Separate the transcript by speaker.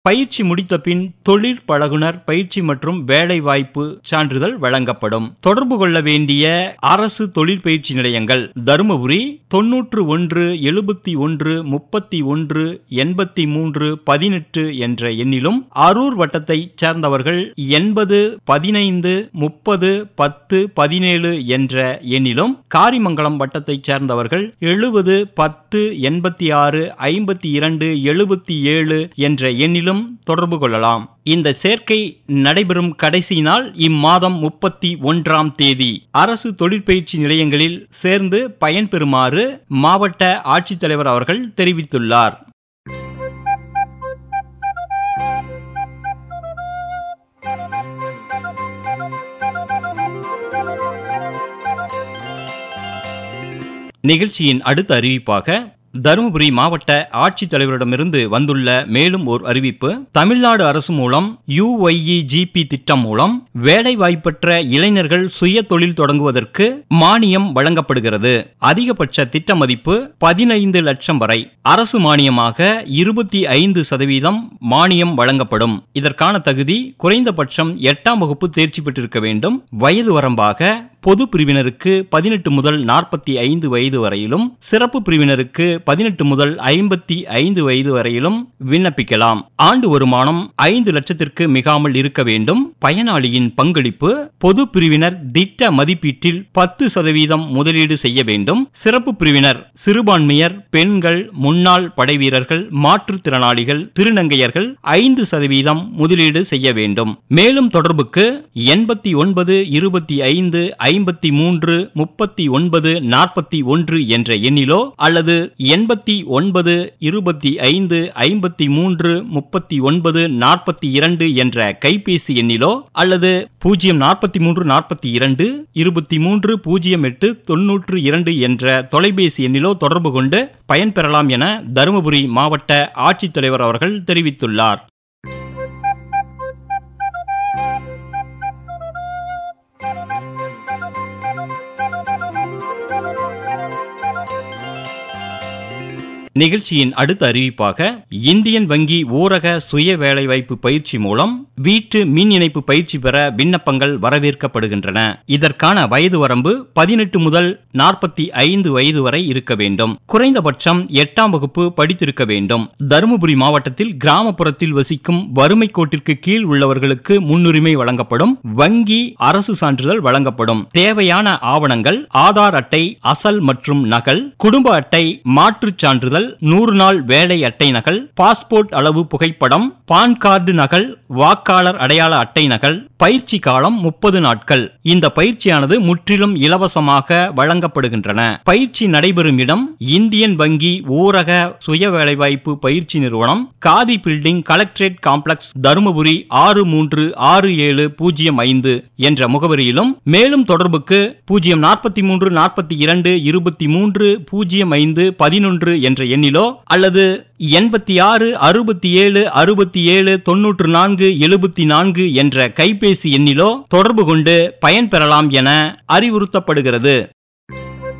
Speaker 1: பயிற்சி முடித்த பின் தொழிற் பழகுனர் பயிற்சி மற்றும் வேலைவாய்ப்பு சான்றிதழ் வழங்கப்படும் தொடர்பு கொள்ள வேண்டிய அரசு தொழிற்பயிற்சி நிலையங்கள் தருமபுரி தொன்னூற்று ஒன்று எழுபத்தி ஒன்று முப்பத்தி ஒன்று எண்பத்தி மூன்று பதினெட்டு என்ற எண்ணிலும் அரூர் வட்டத்தைச் சேர்ந்தவர்கள் எண்பது பதினைந்து முப்பது பத்து பதினேழு என்ற எண்ணிலும் காரிமங்கலம் வட்டத்தைச் சேர்ந்தவர்கள் எழுபது பத்து எண்பத்தி ஆறு ஐம்பத்தி இரண்டு எழுபத்தி ஏழு என்ற எண்ணிலும் தொடர்பு கொள்ளலாம் இந்த சேர்க்கை நடைபெறும் கடைசி நாள் இம்மாதம் முப்பத்தி ஒன்றாம் தேதி அரசு தொழிற்பயிற்சி நிலையங்களில் சேர்ந்து பயன்பெறுமாறு மாவட்ட ஆட்சித்தலைவர் அவர்கள் தெரிவித்துள்ளார் நிகழ்ச்சியின் அடுத்த அறிவிப்பாக தருமபுரி மாவட்ட ஆட்சித்தலைவரிடமிருந்து வந்துள்ள மேலும் ஓர் அறிவிப்பு தமிழ்நாடு அரசு மூலம் யுஒய்இஜிபி திட்டம் மூலம் வேலைவாய்ப்பற்ற இளைஞர்கள் சுய தொழில் தொடங்குவதற்கு மானியம் வழங்கப்படுகிறது அதிகபட்ச திட்ட மதிப்பு பதினைந்து லட்சம் வரை அரசு மானியமாக இருபத்தி ஐந்து சதவீதம் மானியம் வழங்கப்படும் இதற்கான தகுதி குறைந்தபட்சம் எட்டாம் வகுப்பு தேர்ச்சி பெற்றிருக்க வேண்டும் வயது வரம்பாக பொது பிரிவினருக்கு பதினெட்டு முதல் நாற்பத்தி ஐந்து வயது வரையிலும் சிறப்பு பிரிவினருக்கு பதினெட்டு முதல் ஐம்பத்தி ஐந்து வயது வரையிலும் விண்ணப்பிக்கலாம் ஆண்டு வருமானம் ஐந்து லட்சத்திற்கு மிகாமல் இருக்க வேண்டும் பயனாளியின் பங்களிப்பு பொது பிரிவினர் திட்ட மதிப்பீட்டில் பத்து சதவீதம் முதலீடு செய்ய வேண்டும் சிறப்பு பிரிவினர் சிறுபான்மையர் பெண்கள் முன்னாள் படைவீரர்கள் மாற்றுத்திறனாளிகள் திருநங்கையர்கள் ஐந்து சதவீதம் முதலீடு செய்ய வேண்டும் மேலும் தொடர்புக்கு எண்பத்தி ஒன்பது இருபத்தி ஐந்து ஐம்பத்தி மூன்று முப்பத்தி ஒன்பது நாற்பத்தி ஒன்று என்ற எண்ணிலோ அல்லது எண்பத்தி ஒன்பது இருபத்தி ஐந்து ஐம்பத்தி மூன்று முப்பத்தி ஒன்பது நாற்பத்தி இரண்டு என்ற கைபேசி எண்ணிலோ அல்லது பூஜ்ஜியம் நாற்பத்தி மூன்று நாற்பத்தி இரண்டு இருபத்தி மூன்று பூஜ்ஜியம் எட்டு தொன்னூற்று இரண்டு என்ற தொலைபேசி எண்ணிலோ தொடர்பு கொண்டு பயன்பெறலாம் என தருமபுரி மாவட்ட ஆட்சித்தலைவர் அவர்கள் தெரிவித்துள்ளார் நிகழ்ச்சியின் அடுத்த அறிவிப்பாக இந்தியன் வங்கி ஊரக சுய வேலைவாய்ப்பு பயிற்சி மூலம் வீட்டு மின் இணைப்பு பயிற்சி பெற விண்ணப்பங்கள் வரவேற்கப்படுகின்றன இதற்கான வயது வரம்பு பதினெட்டு முதல் நாற்பத்தி ஐந்து வயது வரை இருக்க வேண்டும் குறைந்தபட்சம் எட்டாம் வகுப்பு படித்திருக்க வேண்டும் தருமபுரி மாவட்டத்தில் கிராமப்புறத்தில் வசிக்கும் வறுமை கோட்டிற்கு கீழ் உள்ளவர்களுக்கு முன்னுரிமை வழங்கப்படும் வங்கி அரசு சான்றிதழ் வழங்கப்படும் தேவையான ஆவணங்கள் ஆதார் அட்டை அசல் மற்றும் நகல் குடும்ப அட்டை மாற்றுச் சான்றிதழ் நூறு நாள் வேலை அட்டை நகல் பாஸ்போர்ட் அளவு புகைப்படம் பான் கார்டு நகல் வாக்காளர் அடையாள அட்டை நகல் பயிற்சி காலம் முப்பது நாட்கள் இந்த பயிற்சியானது முற்றிலும் இலவசமாக வழங்கப்படுகின்றன பயிற்சி நடைபெறும் இடம் இந்தியன் வங்கி ஊரக சுய வேலைவாய்ப்பு பயிற்சி நிறுவனம் Khadi building collectorate complex Dharmapuri ஆறு மூன்று ஆறு ஏழு பூஜ்ஜியம் ஐந்து என்ற முகவரியிலும் மேலும் தொடர்புக்கு பூஜ்ஜியம் நாற்பத்தி மூன்று நாற்பத்தி இரண்டு இருபத்தி மூன்று பூஜ்ஜியம் ஐந்து பதினொன்று என்ற எண்ணிலோ அல்லது எண்பத்தி ஆறு அறுபத்தி ஏழு அறுபத்தி ஏழு தொன்னூற்று நான்கு எழுபத்தி நான்கு என்ற கைபேசி எண்ணிலோ தொடர்பு கொண்டு பயன்பெறலாம் என அறிவுறுத்தப்படுகிறது